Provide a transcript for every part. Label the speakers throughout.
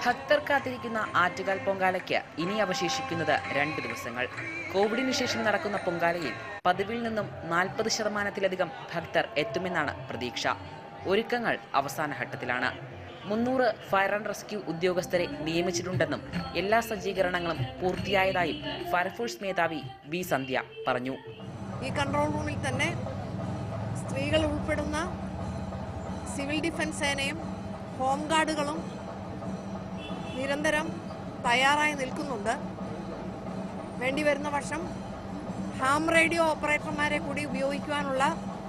Speaker 1: ഭക്തർ കാത്തിരിക്കുന്ന ആറ്റുകാൽ പൊങ്കാലയ്ക്ക് ഇനി അവശേഷിക്കുന്നത് രണ്ട് ദിവസങ്ങൾ കോവിഡിനു ശേഷം നടക്കുന്ന പൊങ്കാലയിൽ പതിവിൽ നിന്നും നാൽപ്പത് ശതമാനത്തിലധികം ഭക്തർ എത്തുമെന്നാണ് പ്രതീക്ഷ ഒരുക്കങ്ങൾ അവസാന ഘട്ടത്തിലാണ് മുന്നൂറ് ഫയർ ആൻഡ് റെസ്ക്യൂ ഉദ്യോഗസ്ഥരെ നിയമിച്ചിട്ടുണ്ടെന്നും എല്ലാ സജ്ജീകരണങ്ങളും പൂർത്തിയായതായും ഫയർഫോഴ്സ് മേധാവി വി സന്ധ്യ പറഞ്ഞു
Speaker 2: ഈ കൺട്രോൾ റൂമിൽ തന്നെ സ്ത്രീകൾ ഉൾപ്പെടുന്ന സിവിൽ ഡിഫൻസ് സേനയും ഹോം ഗാർഡുകളും നിരന്തരം തയ്യാറായി നിൽക്കുന്നുണ്ട് വേണ്ടി വരുന്ന വർഷം ഹാം റേഡിയോ ഓപ്പറേറ്റർമാരെ കൂടി ഉപയോഗിക്കുവാനുള്ള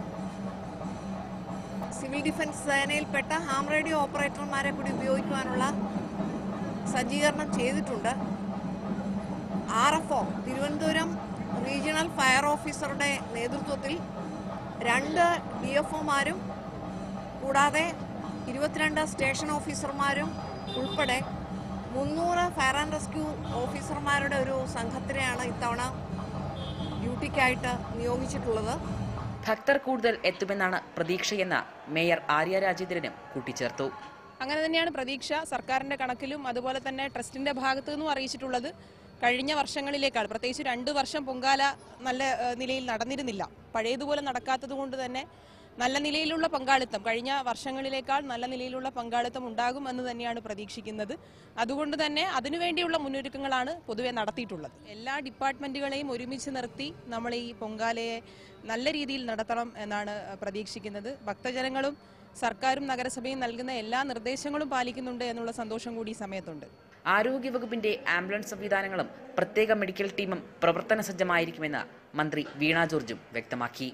Speaker 2: സിവിൽ ഡിഫൻസ് സേനയിൽപ്പെട്ട ഹാം റേഡിയോ ഓപ്പറേറ്റർമാരെ കൂടി ഉപയോഗിക്കുവാനുള്ള സജ്ജീകരണം ചെയ്തിട്ടുണ്ട് R F O Thiruvananthapuram regional fire ഓഫീസറുടെ നേതൃത്വത്തിൽ രണ്ട് ഡി എഫ് ഒമാരും കൂടാതെ ഇരുപത്തിരണ്ട് സ്റ്റേഷൻ ഓഫീസർമാരും ഉൾപ്പെടെ മുന്നൂറ് ഫയർ ആൻഡ് റെസ്ക്യൂ ഓഫീസർമാരുടെ ഒരു സംഘത്തിനെയാണ് ഇത്തവണ ഡ്യൂട്ടിക്കായിട്ട് നിയോഗിച്ചിട്ടുള്ളത്
Speaker 1: ഭക്തർ കൂടുതൽ എത്തുമെന്നാണ് പ്രതീക്ഷയെന്ന് മേയർ ആര്യ രാജേന്ദ്രനും കൂട്ടിച്ചേർത്തു
Speaker 3: അങ്ങനെ തന്നെയാണ് പ്രതീക്ഷ സർക്കാരിന്റെ കണക്കിലും അതുപോലെ തന്നെ ട്രസ്റ്റിന്റെ ഭാഗത്തു നിന്നും അറിയിച്ചിട്ടുള്ളത് കഴിഞ്ഞ വർഷങ്ങളിലേക്കാൾ പ്രത്യേകിച്ച് രണ്ട് വർഷം പൊങ്കാല നല്ല ഏഹ്, നിലയിൽ നടന്നിരുന്നില്ല പഴയതുപോലെ നടക്കാത്തത് കൊണ്ട് തന്നെ നല്ല നിലയിലുള്ള പങ്കാളിത്തം കഴിഞ്ഞ വർഷങ്ങളിലേക്കാൾ നല്ല നിലയിലുള്ള പങ്കാളിത്തം ഉണ്ടാകും എന്ന് തന്നെയാണ് പ്രതീക്ഷിക്കുന്നത് അതുകൊണ്ട് തന്നെ അതിനുവേണ്ടിയുള്ള മുന്നൊരുക്കങ്ങളാണ് പൊതുവെ നടത്തിയിട്ടുള്ളത് എല്ലാ ഡിപ്പാർട്ട്മെന്റുകളെയും ഒരുമിച്ച് നിർത്തി നമ്മൾ ഈ പൊങ്കാലയെ നല്ല രീതിയിൽ നടത്തണം എന്നാണ് പ്രതീക്ഷിക്കുന്നത് ഭക്തജനങ്ങളും സർക്കാരും നഗരസഭയും നൽകുന്ന എല്ലാ നിർദ്ദേശങ്ങളും പാലിക്കുന്നുണ്ട് എന്നുള്ള സന്തോഷം കൂടി ഈ സമയത്തുണ്ട്
Speaker 1: ആരോഗ്യവകുപ്പിന്റെ ആംബുലൻസ് സംവിധാനങ്ങളും പ്രത്യേക മെഡിക്കൽ ടീമും പ്രവർത്തന സജ്ജമായിരിക്കുമെന്ന് മന്ത്രി വീണ ജോർജും വ്യക്തമാക്കി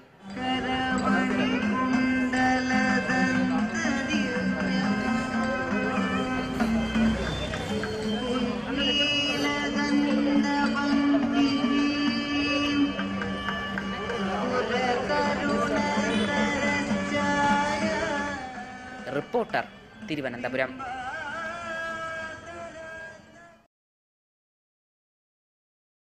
Speaker 1: റിപ്പോർട്ടർ തിരുവനന്തപുരം